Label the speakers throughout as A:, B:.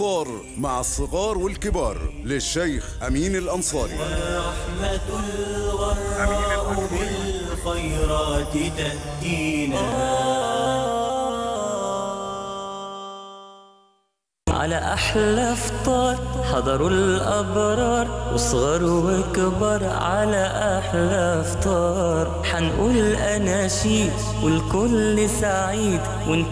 A: الافطار مع الصغار والكبار للشيخ امين الانصاري
B: رحمة الغراء بالخيرات تهدينا على أحلى فطار حضروا الأبرار وصغر وكبر على أحلى فطار حنقول أناشيد والكل سعيد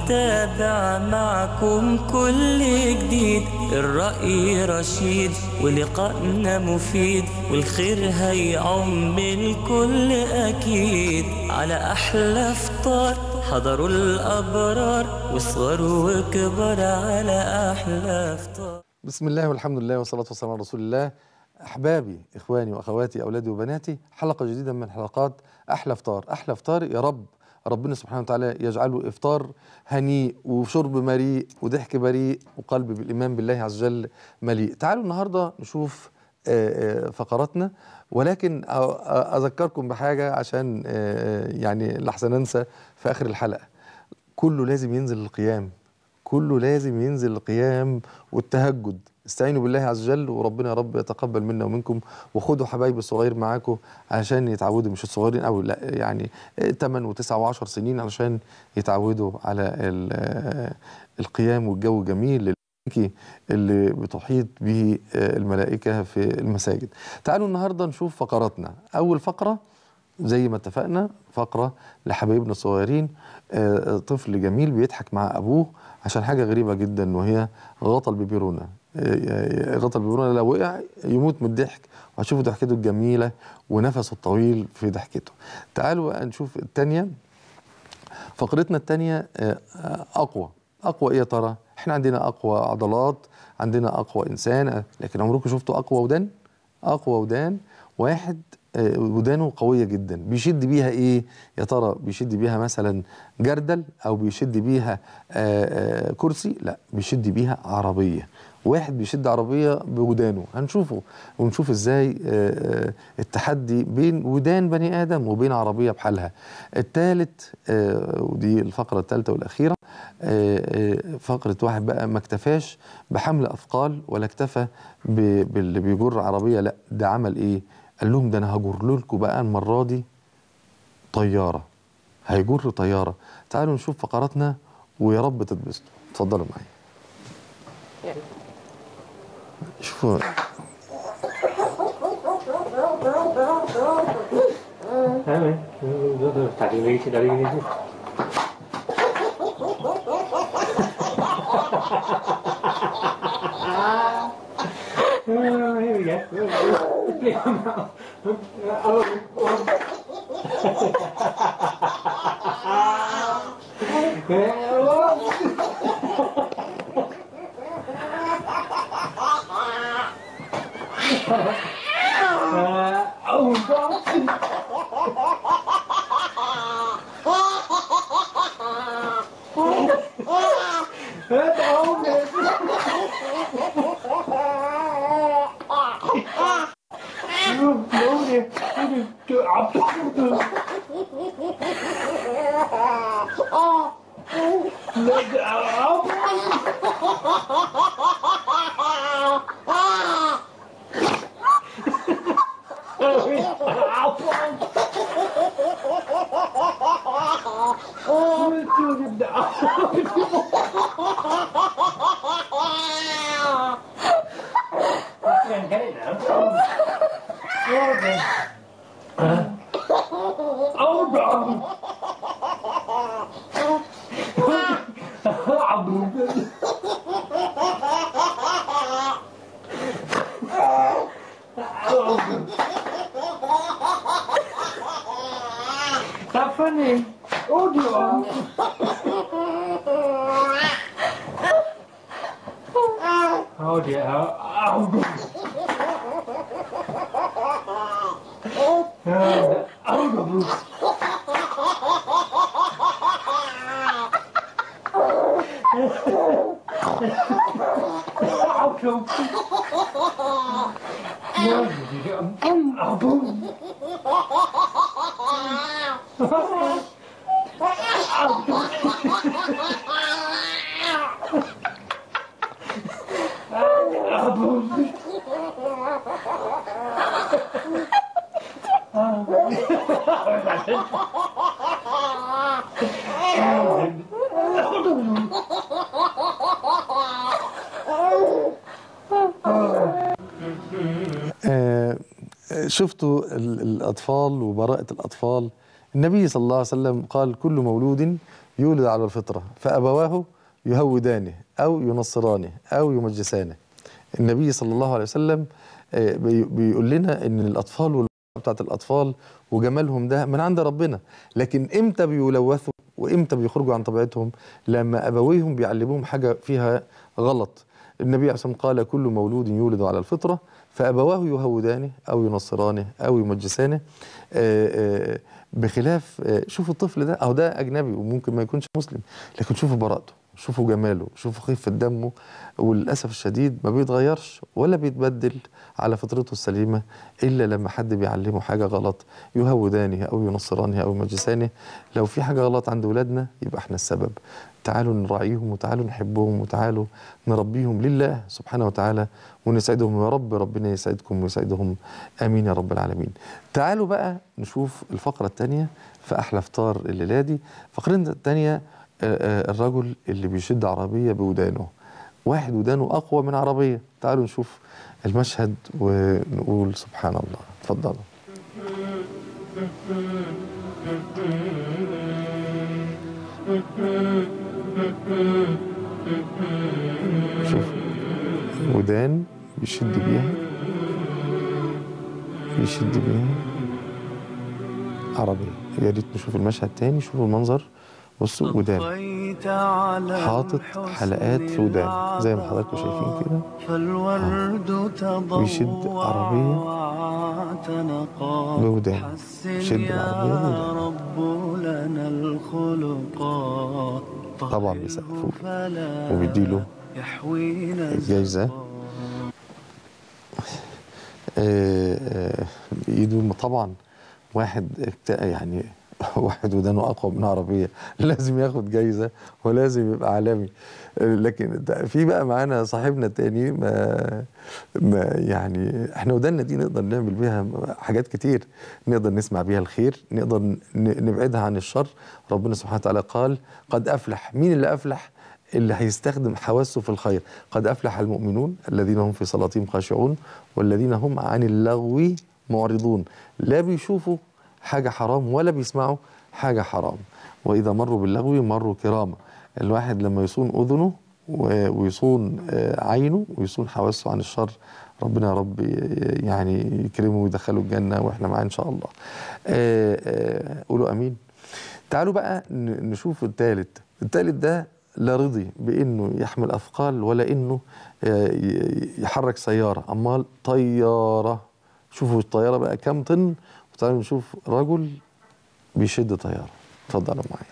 B: ونتابع معكم كل جديد الرأي رشيد ولقائنا مفيد والخير هيعم الكل أكيد على أحلى فطار حضروا الأبرار وصغر وكبر على أحلى فطار
C: بسم الله والحمد لله والصلاة والسلام على رسول الله أحبابي إخواني وأخواتي أولادي وبناتي حلقة جديدة من حلقات أحلى فطار أحلى فطار يا رب ربنا سبحانه وتعالى يجعله إفطار هنيء وشرب مريء وضحك بريء وقلب بالإيمان بالله عز وجل مليء تعالوا النهاردة نشوف آه، آه، فقراتنا ولكن أ- أ- أذكركم بحاجة عشان آه، يعني لحسن أنسى في آخر الحلقة كله لازم ينزل القيام كله لازم ينزل القيام والتهجد استعينوا بالله عز وجل وربنا يا رب يتقبل منا ومنكم وخدوا حبايب الصغير معاكم عشان يتعودوا مش الصغيرين قوي لا يعني 8 و9 و10 سنين علشان يتعودوا على ال- آه، القيام والجو الجميل الملائكي اللي بتحيط به آه، الملائكة في المساجد تعالوا النهاردة نشوف فقراتنا أول فقرة زي ما اتفقنا فقرة لحبايبنا الصغيرين آه، طفل جميل بيضحك مع أبوه عشان حاجة غريبة جدا وهي غطى البيبيرونة آه، غطى البيبيرونة لو وقع يموت من الضحك وهتشوفوا ضحكته الجميلة ونفسه الطويل في ضحكته تعالوا بقى نشوف التانية فقرتنا التانية آه، آه، أقوى أقوى إيه يا ترى؟ إحنا عندنا أقوى عضلات عندنا أقوى إنسان آه، لكن عمركم شفتوا أقوى ودان؟ أقوى ودان واحد آه، ودانه قوية جدا بيشد بيها إيه؟ يا ترى بيشد بيها مثلا جردل أو بيشد بيها آه، آه، كرسي؟ لا بيشد بيها عربية واحد بيشد عربية بودانه هنشوفه ونشوف ازاي آه، آه، التحدي بين ودان بني آدم وبين عربية بحالها الثالث ودي الفقرة الثالثة والأخيرة آه، آه، فقرة واحد بقى ما اكتفاش بحمل أثقال ولا اكتفى ب- باللي بيجر عربية لا ده عمل إيه قال لهم ده أنا هجر لكم بقى المرة دي طيارة هيجر طيارة تعالوا نشوف فقراتنا ويا رب تتبسطوا اتفضلوا معايا شوفوا
D: 还没，嗯，都都打进来一起，打进来一起。嗯，有眼，有眼，别闹，哦哦，哦。Not funny. Oh dear. Oh dear. Oh, oh, oh,
C: آه، شفتوا ال- الأطفال وبراءة الأطفال النبي صلى الله عليه وسلم قال كل مولود يولد على الفطرة فأبواه يهودانه أو ينصرانه أو يمجسانه النبي صلى الله عليه وسلم آه، بي- بيقول لنا ان الاطفال والبراءة بتاعت الاطفال وجمالهم ده من عند ربنا لكن امتى بيلوثوا وامتى بيخرجوا عن طبيعتهم لما ابويهم بيعلموهم حاجه فيها غلط النبي عليه الصلاه والسلام قال كل مولود يولد على الفطره فابواه يهودانه او ينصرانه او يمجسانه آه، آه، بخلاف آه، شوفوا الطفل ده اهو ده اجنبي وممكن ما يكونش مسلم لكن شوفوا براءته شوفوا جماله شوفوا خفة دمه وللأسف الشديد ما بيتغيرش ولا بيتبدل على فطرته السليمة إلا لما حد بيعلمه حاجة غلط يهودانه أو ينصرانه أو يمجسانه لو في حاجة غلط عند ولادنا يبقى احنا السبب تعالوا نراعيهم وتعالوا نحبهم وتعالوا نربيهم لله سبحانه وتعالى ونسعدهم يا رب ربنا يسعدكم ويسعدهم امين يا رب العالمين. تعالوا بقى نشوف الفقره الثانيه في احلى فطار الليله دي، فقرتنا الثانيه الرجل اللي بيشد عربيه بودانه. واحد ودانه اقوى من عربيه، تعالوا نشوف المشهد ونقول سبحان الله، اتفضلوا. شوف ودان بيشد بيها بيشد بيها عربية يا ريت نشوف المشهد تاني شوفوا المنظر بصوا ودان حاطط حلقات في ودان زي ما حضراتكم شايفين كده
E: فالورد تضوى
C: بيشد عربية بودان يشد العربية بودان
E: رب لنا الخلقا
C: طبعا بيسقفوا وبيديله
E: يحوينا
C: الجايزة آه، آه، بإيده طبعا واحد اكت- يعني واحد ودانه أقوى من عربية لازم ياخد جايزة ولازم يبقى عالمي آه، لكن ده- في بقى معانا صاحبنا التاني ما, ما يعني احنا وداننا دي نقدر نعمل بيها حاجات كتير نقدر نسمع بيها الخير نقدر ن- نبعدها عن الشر ربنا سبحانه وتعالى قال قد أفلح مين اللي أفلح اللي هيستخدم حواسه في الخير قد أفلح المؤمنون الذين هم في صلاتهم خاشعون والذين هم عن اللغو معرضون لا بيشوفوا حاجة حرام ولا بيسمعوا حاجة حرام وإذا مروا باللغو مروا كراما الواحد لما يصون أذنه و- ويصون آه، عينه ويصون حواسه عن الشر ربنا يا رب ي- يعني يكرمه ويدخله الجنة وإحنا معاه إن شاء الله آه، آه، قولوا أمين تعالوا بقى ن- نشوف الثالث الثالث ده لا رضي بانه يحمل اثقال ولا انه آه، ي- يحرك سياره امال طياره شوفوا الطياره بقى كام طن وتعالوا نشوف رجل بيشد طياره اتفضلوا معايا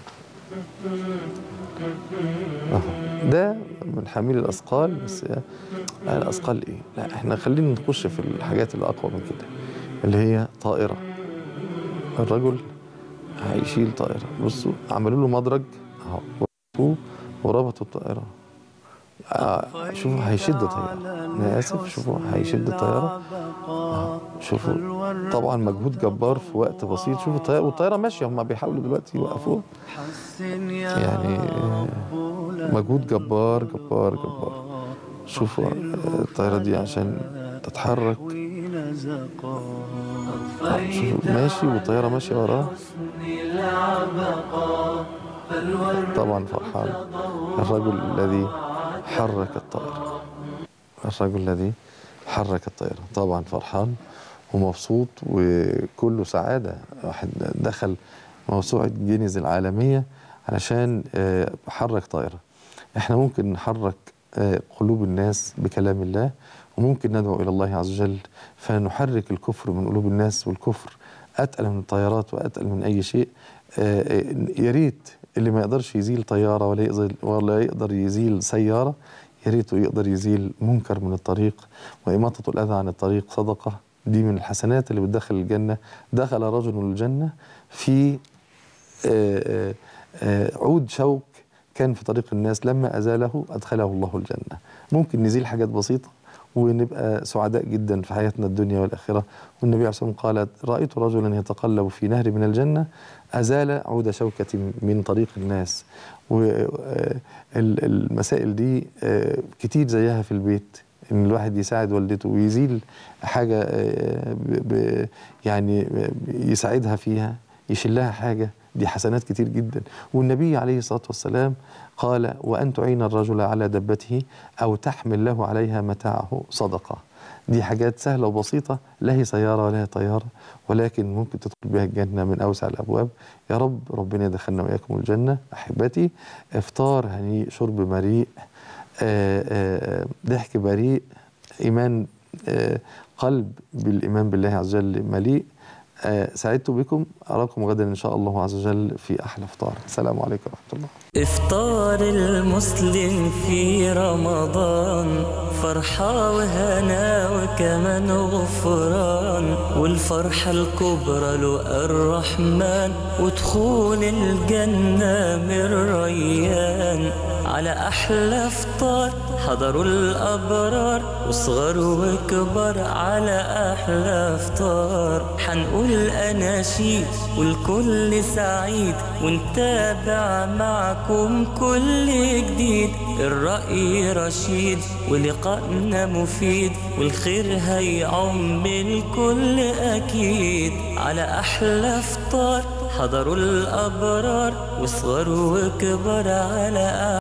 C: أهو. ده من حامل الاثقال بس آه، الاثقال ايه لا احنا خلينا نخش في الحاجات اللي اقوى من كده اللي هي طائره الرجل هيشيل طائرة بصوا عملوا له مدرج اهو وربطوه وربطوا الطائرة آه شوفوا هيشد طيارة أنا آسف شوفوا هيشد طيارة آه شوفوا طبعا مجهود جبار في وقت بسيط شوفوا الطيارة والطيارة ماشية هم بيحاولوا دلوقتي يوقفوها يعني آه، مجهود جبار جبار جبار شوفوا آه، الطيارة دي عشان تتحرك آه، شوفوا ماشي والطيارة ماشية وراه طبعا فرحان الرجل الذي حرك الطائرة الرجل الذي حرك الطائرة طبعا فرحان ومبسوط وكله سعادة واحد دخل موسوعة جينيز العالمية علشان آه، حرك طائرة احنا ممكن نحرك آه، قلوب الناس بكلام الله وممكن ندعو إلى الله عز وجل فنحرك الكفر من قلوب الناس والكفر أتقل من الطيارات وأتقل من أي شيء آه، آه، يا ريت اللي ما يقدرش يزيل طيارة ولا يقدر ولا يقدر يزيل سيارة يا ريته يقدر يزيل منكر من الطريق وإماطة الأذى عن الطريق صدقة دي من الحسنات اللي بتدخل الجنة دخل رجل الجنة في آه، آه، آه، عود شوك كان في طريق الناس لما أزاله أدخله الله الجنة ممكن نزيل حاجات بسيطة ونبقى سعداء جدا في حياتنا الدنيا والآخرة والنبي عليه الصلاة والسلام قال رأيت رجلا يتقلب في نهر من الجنة أزال عود شوكة من طريق الناس والمسائل دي آه، كتير زيها في البيت ان الواحد يساعد والدته ويزيل حاجه آه، ب- ب- يعني يساعدها فيها يشيلها حاجه دي حسنات كتير جدا والنبي عليه الصلاه والسلام قال وان تعين الرجل على دبته او تحمل له عليها متاعه صدقه دي حاجات سهله وبسيطه لا هي سياره ولا هي طياره ولكن ممكن تدخل بها الجنه من اوسع الابواب يا رب ربنا يدخلنا واياكم الجنه احبتي افطار هنيء شرب مريء آه، آه، ضحك بريء ايمان آه، قلب بالايمان بالله عز وجل مليء آه، سعدت بكم اراكم غدا ان شاء الله عز وجل في احلى افطار السلام عليكم ورحمه الله
B: إفطار المسلم في رمضان فرحة وهنا وكمان غفران والفرحة الكبرى له الرحمن ودخول الجنة من ريان على أحلى فطار حضروا الأبرار وصغر وكبر على أحلى فطار حنقول أناشيد والكل سعيد ونتابع معكم كل جديد الرأي رشيد ولقائنا مفيد والخير هيعم الكل أكيد على أحلى فطار حضروا الأبرار وصغر وكبر على